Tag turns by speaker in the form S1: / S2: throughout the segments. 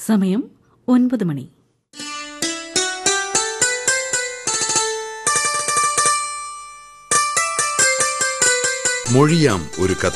S1: സമയം ഒൻപത് മണി
S2: മൊഴിയാം ഒരു കഥ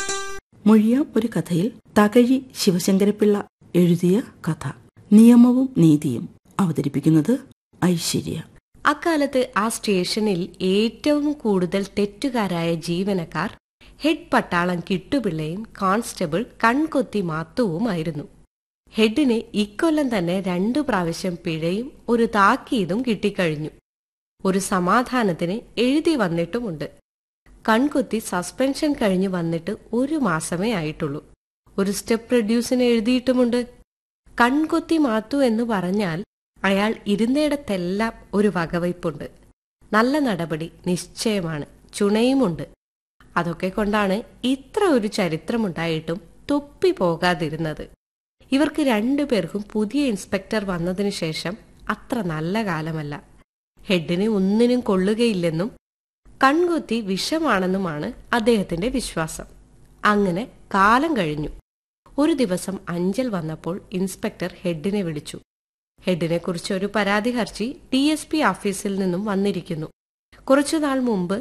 S3: മൊഴിയാം ഒരു കഥയിൽ തകഴി ശിവശങ്കരപ്പിള്ള എഴുതിയ കഥ നിയമവും നീതിയും അവതരിപ്പിക്കുന്നത് ഐശ്വര്യ
S4: അക്കാലത്ത് ആ സ്റ്റേഷനിൽ ഏറ്റവും കൂടുതൽ തെറ്റുകാരായ ജീവനക്കാർ ഹെഡ് പട്ടാളം കിട്ടുപിള്ളയും കോൺസ്റ്റബിൾ കൺകൊത്തി മാത്തുവുമായിരുന്നു ഹെഡിന് ഇക്കൊല്ലം തന്നെ രണ്ടു പ്രാവശ്യം പിഴയും ഒരു താക്കീതും കിട്ടിക്കഴിഞ്ഞു ഒരു സമാധാനത്തിന് എഴുതി വന്നിട്ടുമുണ്ട് കൺകൊത്തി സസ്പെൻഷൻ കഴിഞ്ഞു വന്നിട്ട് ഒരു മാസമേ ആയിട്ടുള്ളൂ ഒരു സ്റ്റെപ്പ് റെഡ്യൂസിന് എഴുതിയിട്ടുമുണ്ട് കൺകൊത്തി മാത്തു എന്ന് പറഞ്ഞാൽ അയാൾ ഇരുന്നിടത്തെല്ലാം ഒരു വകവയ്പുണ്ട് നല്ല നടപടി നിശ്ചയമാണ് ചുണയുമുണ്ട് അതൊക്കെ കൊണ്ടാണ് ഇത്ര ഒരു ചരിത്രമുണ്ടായിട്ടും തൊപ്പി പോകാതിരുന്നത് ഇവർക്ക് രണ്ടുപേർക്കും പുതിയ ഇൻസ്പെക്ടർ വന്നതിനു ശേഷം അത്ര നല്ല കാലമല്ല ഹെഡിന് ഒന്നിനും കൊള്ളുകയില്ലെന്നും കൺകൊത്തി വിഷമാണെന്നുമാണ് അദ്ദേഹത്തിന്റെ വിശ്വാസം അങ്ങനെ കാലം കഴിഞ്ഞു ഒരു ദിവസം അഞ്ചൽ വന്നപ്പോൾ ഇൻസ്പെക്ടർ ഹെഡിനെ വിളിച്ചു ഹെഡിനെ കുറിച്ച് ഒരു പരാതി ഹർജി ഡി എസ് പി ഓഫീസിൽ നിന്നും വന്നിരിക്കുന്നു കുറച്ചുനാൾ മുമ്പ്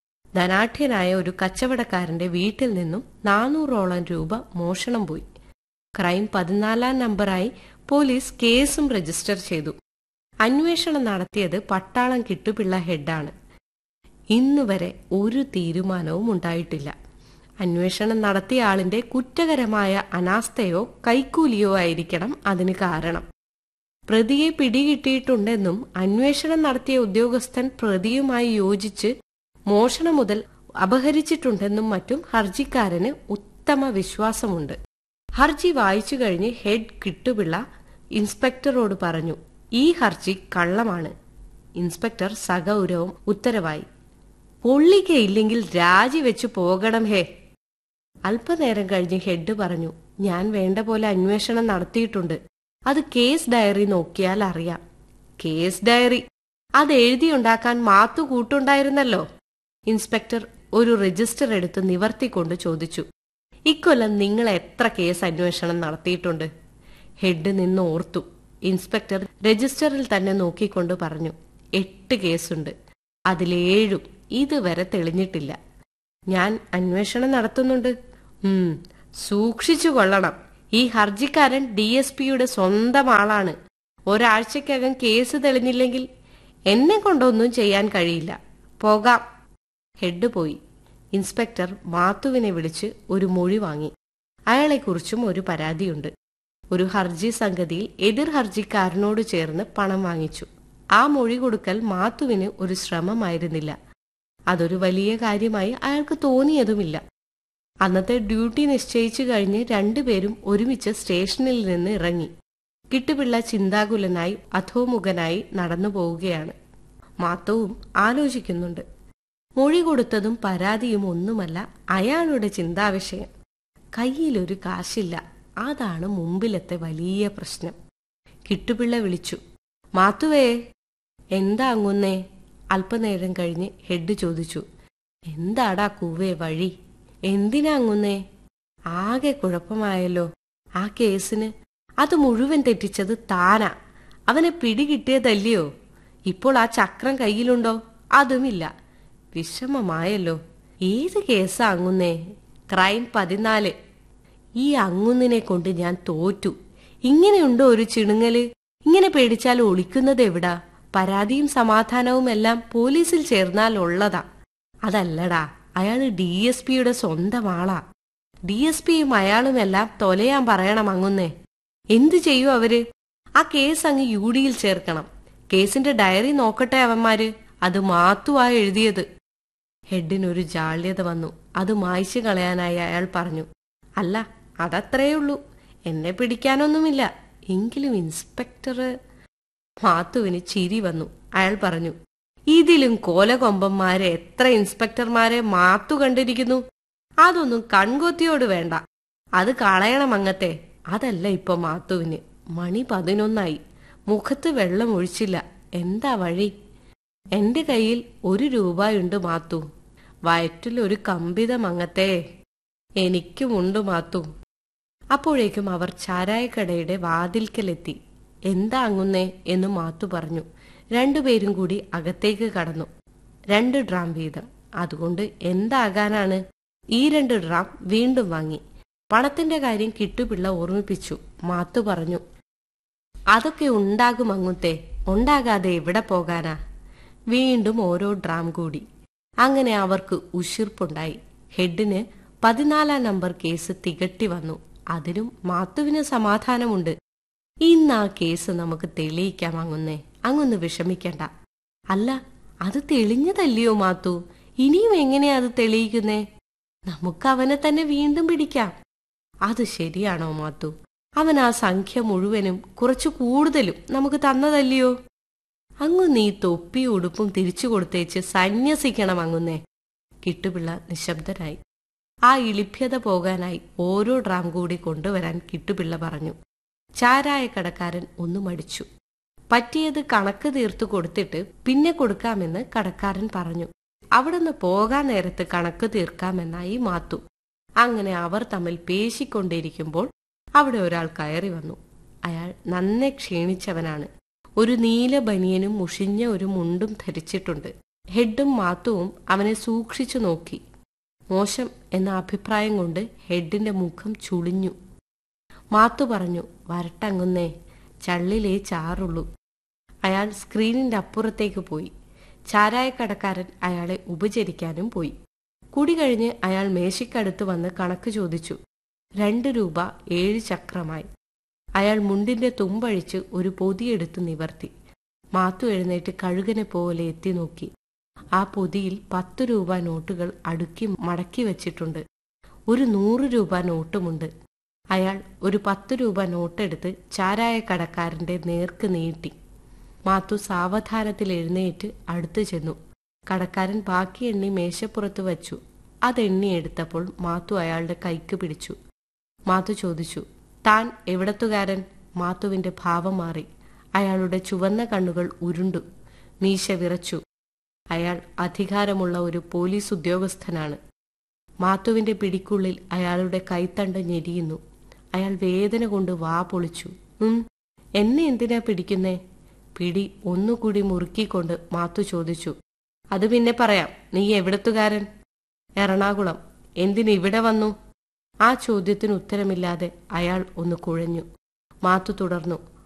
S4: ധനാഠ്യനായ ഒരു കച്ചവടക്കാരന്റെ വീട്ടിൽ നിന്നും നാനൂറോളം രൂപ മോഷണം പോയി ക്രൈം പതിനാലാം നമ്പറായി പോലീസ് കേസും രജിസ്റ്റർ ചെയ്തു അന്വേഷണം നടത്തിയത് പട്ടാളം കിട്ടുപിള്ള ഹെഡാണ് ഇന്നുവരെ ഒരു തീരുമാനവും ഉണ്ടായിട്ടില്ല അന്വേഷണം നടത്തിയ ആളിന്റെ കുറ്റകരമായ അനാസ്ഥയോ കൈക്കൂലിയോ ആയിരിക്കണം അതിന് കാരണം പ്രതിയെ പിടികിട്ടിയിട്ടുണ്ടെന്നും അന്വേഷണം നടത്തിയ ഉദ്യോഗസ്ഥൻ പ്രതിയുമായി യോജിച്ച് മോഷണം മുതൽ അപഹരിച്ചിട്ടുണ്ടെന്നും മറ്റും ഹർജിക്കാരന് ഉത്തമ വിശ്വാസമുണ്ട് ഹർജി വായിച്ചു കഴിഞ്ഞ് ഹെഡ് കിട്ടുപിള്ള ഇൻസ്പെക്ടറോട് പറഞ്ഞു ഈ ഹർജി കള്ളമാണ് ഇൻസ്പെക്ടർ സഗൗരവം ഉത്തരവായി പൊള്ളിക്കയില്ലെങ്കിൽ രാജിവെച്ചു പോകണം ഹേ അല്പനേരം കഴിഞ്ഞ് ഹെഡ് പറഞ്ഞു ഞാൻ വേണ്ട പോലെ അന്വേഷണം നടത്തിയിട്ടുണ്ട് അത് കേസ് ഡയറി നോക്കിയാൽ അറിയാം കേസ് ഡയറി അത് എഴുതിയുണ്ടാക്കാൻ മാത്തു കൂട്ടുണ്ടായിരുന്നല്ലോ ഇൻസ്പെക്ടർ ഒരു രജിസ്റ്റർ എടുത്ത് നിവർത്തിക്കൊണ്ട് ചോദിച്ചു ഇക്കൊല്ലം നിങ്ങൾ എത്ര കേസ് അന്വേഷണം നടത്തിയിട്ടുണ്ട് ഹെഡ് നിന്ന് ഓർത്തു ഇൻസ്പെക്ടർ രജിസ്റ്ററിൽ തന്നെ നോക്കിക്കൊണ്ട് പറഞ്ഞു എട്ട് കേസുണ്ട് അതിലേഴും ഇതുവരെ തെളിഞ്ഞിട്ടില്ല ഞാൻ അന്വേഷണം നടത്തുന്നുണ്ട് ഉം സൂക്ഷിച്ചു കൊള്ളണം ഈ ഹർജിക്കാരൻ ഡി എസ് പിയുടെ സ്വന്തം ആളാണ് ഒരാഴ്ചക്കകം കേസ് തെളിഞ്ഞില്ലെങ്കിൽ എന്നെ കൊണ്ടൊന്നും ചെയ്യാൻ കഴിയില്ല പോകാം ഹെഡ് പോയി ഇൻസ്പെക്ടർ മാത്തുവിനെ വിളിച്ച് ഒരു മൊഴി വാങ്ങി അയാളെക്കുറിച്ചും ഒരു പരാതിയുണ്ട് ഒരു ഹർജി സംഗതിയിൽ എതിർ ഹർജിക്കാരനോട് ചേർന്ന് പണം വാങ്ങിച്ചു ആ മൊഴി കൊടുക്കൽ മാത്തുവിന് ഒരു ശ്രമമായിരുന്നില്ല അതൊരു വലിയ കാര്യമായി അയാൾക്ക് തോന്നിയതുമില്ല അന്നത്തെ ഡ്യൂട്ടി നിശ്ചയിച്ചു കഴിഞ്ഞ് രണ്ടുപേരും ഒരുമിച്ച് സ്റ്റേഷനിൽ നിന്ന് ഇറങ്ങി കിട്ടുപിള്ള ചിന്താകുലനായി അധോമുഖനായി നടന്നു പോവുകയാണ് മാത്തവും ആലോചിക്കുന്നുണ്ട് മൊഴി കൊടുത്തതും പരാതിയും ഒന്നുമല്ല അയാളുടെ ചിന്താവിഷയം കയ്യിലൊരു കാശില്ല അതാണ് മുമ്പിലത്തെ വലിയ പ്രശ്നം കിട്ടുപിള്ള വിളിച്ചു മാത്തുവേ എന്താ അങ്ങുന്നേ അല്പനേരം കഴിഞ്ഞ് ഹെഡ് ചോദിച്ചു എന്താടാ കൂവേ വഴി എന്തിനാ അങ്ങുന്നേ ആകെ കുഴപ്പമായല്ലോ ആ കേസിന് അത് മുഴുവൻ തെറ്റിച്ചത് താനാ അവനെ പിടികിട്ടിയതല്ലയോ ഇപ്പോൾ ആ ചക്രം കയ്യിലുണ്ടോ അതുമില്ല വിഷമമായല്ലോ ഏത് കേസാ അങ്ങുന്നേ ക്രൈം പതിനാല് ഈ അങ്ങുന്നിനെ കൊണ്ട് ഞാൻ തോറ്റു ഇങ്ങനെയുണ്ടോ ഒരു ചിണുങ്ങല് ഇങ്ങനെ പേടിച്ചാൽ ഒളിക്കുന്നത് എവിടാ പരാതിയും സമാധാനവും എല്ലാം പോലീസിൽ ചേർന്നാൽ ഉള്ളതാ അതല്ലടാ അയാള് ഡി എസ് പിയുടെ സ്വന്തം ആളാ ഡി എസ് പിയും അയാളുമെല്ലാം തൊലയാൻ പറയണം അങ്ങുന്നേ എന്തു ചെയ്യൂ അവര് ആ കേസ് അങ്ങ് യു ഡിയിൽ ചേർക്കണം കേസിന്റെ ഡയറി നോക്കട്ടെ അവന്മാര് അത് മാത്തുവാ എഴുതിയത് ഹെഡിനൊരു ജാള്യത വന്നു അത് മായ്ച്ചു കളയാനായി അയാൾ പറഞ്ഞു അല്ല അതത്രേയുള്ളൂ എന്നെ പിടിക്കാനൊന്നുമില്ല എങ്കിലും ഇൻസ്പെക്ടർ മാത്തുവിന് ചിരി വന്നു അയാൾ പറഞ്ഞു ഇതിലും കോലകൊമ്പന്മാരെ എത്ര ഇൻസ്പെക്ടർമാരെ മാത്തു കണ്ടിരിക്കുന്നു അതൊന്നും കൺകൊത്തിയോട് വേണ്ട അത് കളയണം അങ്ങത്തെ അതല്ല ഇപ്പൊ മാത്തുവിന് മണി പതിനൊന്നായി മുഖത്ത് വെള്ളം ഒഴിച്ചില്ല എന്താ വഴി എന്റെ കയ്യിൽ ഒരു രൂപയുണ്ട് മാത്തു വയറ്റിൽ ഒരു കമ്പിതം അങ്ങത്തെ എനിക്കുമുണ്ട് മാത്തു അപ്പോഴേക്കും അവർ ചാരായക്കടയുടെ വാതിൽക്കലെത്തി എന്താ അങ്ങുന്നേ എന്ന് മാത്തു പറഞ്ഞു രണ്ടുപേരും കൂടി അകത്തേക്ക് കടന്നു രണ്ട് ഡ്രാം വീതം അതുകൊണ്ട് എന്താകാനാണ് ഈ രണ്ട് ഡ്രാം വീണ്ടും വാങ്ങി പണത്തിന്റെ കാര്യം കിട്ടുപിള്ള ഓർമ്മിപ്പിച്ചു മാത്തു പറഞ്ഞു അതൊക്കെ ഉണ്ടാകും അങ്ങുത്തെ ഉണ്ടാകാതെ എവിടെ പോകാനാ വീണ്ടും ഓരോ ഡ്രാം കൂടി അങ്ങനെ അവർക്ക് ഉശിർപ്പുണ്ടായി ഹെഡിന് പതിനാലാം നമ്പർ കേസ് തികട്ടി വന്നു അതിനും മാത്തുവിന് സമാധാനമുണ്ട് ഇന്ന് ആ കേസ് നമുക്ക് തെളിയിക്കാം അങ്ങുന്നേ അങ്ങൊന്ന് വിഷമിക്കണ്ട അല്ല അത് തെളിഞ്ഞതല്ലയോ മാത്തു ഇനിയും എങ്ങനെയാ അത് തെളിയിക്കുന്നേ നമുക്ക് അവനെ തന്നെ വീണ്ടും പിടിക്കാം അത് ശരിയാണോ മാത്തു അവൻ ആ സംഖ്യ മുഴുവനും കുറച്ചു കൂടുതലും നമുക്ക് തന്നതല്ലയോ അങ്ങു നീ തൊപ്പി ഉടുപ്പും തിരിച്ചു കൊടുത്തേച്ച് സന്യസിക്കണം അങ്ങുന്നേ കിട്ടുപിള്ള നിശബ്ദനായി ആ ഇളിഭ്യത പോകാനായി ഓരോ ഡ്രാം കൂടി കൊണ്ടുവരാൻ കിട്ടുപിള്ള പറഞ്ഞു ചാരായ കടക്കാരൻ ഒന്ന് മടിച്ചു പറ്റിയത് കണക്ക് തീർത്തു കൊടുത്തിട്ട് പിന്നെ കൊടുക്കാമെന്ന് കടക്കാരൻ പറഞ്ഞു അവിടുന്ന് പോകാൻ നേരത്ത് കണക്ക് തീർക്കാമെന്നായി മാത്തു അങ്ങനെ അവർ തമ്മിൽ പേശിക്കൊണ്ടിരിക്കുമ്പോൾ അവിടെ ഒരാൾ കയറി വന്നു അയാൾ നന്നെ ക്ഷീണിച്ചവനാണ് ഒരു നീല ബനിയനും മുഷിഞ്ഞ ഒരു മുണ്ടും ധരിച്ചിട്ടുണ്ട് ഹെഡും മാത്തുവും അവനെ സൂക്ഷിച്ചു നോക്കി മോശം എന്ന അഭിപ്രായം കൊണ്ട് ഹെഡിന്റെ മുഖം ചുളിഞ്ഞു മാത്തു പറഞ്ഞു വരട്ടങ്ങുന്നേ ചള്ളിലേ ചാറുള്ളൂ അയാൾ സ്ക്രീനിന്റെ അപ്പുറത്തേക്ക് പോയി ചാരായക്കടക്കാരൻ അയാളെ ഉപചരിക്കാനും പോയി കുടി കഴിഞ്ഞ് അയാൾ മേശയ്ക്കടുത്ത് വന്ന് കണക്ക് ചോദിച്ചു രണ്ട് രൂപ ഏഴ് ചക്രമായി അയാൾ മുണ്ടിന്റെ തുമ്പഴിച്ച് ഒരു പൊതിയെടുത്ത് നിവർത്തി മാത്തു എഴുന്നേറ്റ് കഴുകനെ പോലെ എത്തി നോക്കി ആ പൊതിയിൽ പത്തു രൂപ നോട്ടുകൾ അടുക്കി മടക്കി വച്ചിട്ടുണ്ട് ഒരു നൂറ് രൂപ നോട്ടുമുണ്ട് അയാൾ ഒരു പത്ത് രൂപ നോട്ടെടുത്ത് ചാരായ കടക്കാരന്റെ നേർക്ക് നീട്ടി മാത്തു സാവധാനത്തിൽ എഴുന്നേറ്റ് അടുത്തു ചെന്നു കടക്കാരൻ ബാക്കി എണ്ണി മേശപ്പുറത്ത് വച്ചു അതെണ്ണി എടുത്തപ്പോൾ മാത്തു അയാളുടെ കൈക്ക് പിടിച്ചു മാത്തു ചോദിച്ചു താൻ എവിടത്തുകാരൻ മാത്തുവിന്റെ ഭാവം മാറി അയാളുടെ ചുവന്ന കണ്ണുകൾ ഉരുണ്ടു മീശ വിറച്ചു അയാൾ അധികാരമുള്ള ഒരു പോലീസ് ഉദ്യോഗസ്ഥനാണ് മാത്തുവിന്റെ പിടിക്കുള്ളിൽ അയാളുടെ കൈത്തണ്ട് ഞെരിയുന്നു അയാൾ വേദന കൊണ്ട് വാ പൊളിച്ചു ഉം എന്നെ എന്തിനാ പിടിക്കുന്നേ പിടി ഒന്നുകൂടി മുറുക്കിക്കൊണ്ട് മാത്തു ചോദിച്ചു അത് പിന്നെ പറയാം നീ എവിടത്തുകാരൻ എറണാകുളം എന്തിനിവിടെ വന്നു ആ ചോദ്യത്തിന് ഉത്തരമില്ലാതെ അയാൾ ഒന്ന് കുഴഞ്ഞു മാത്തു തുടർന്നു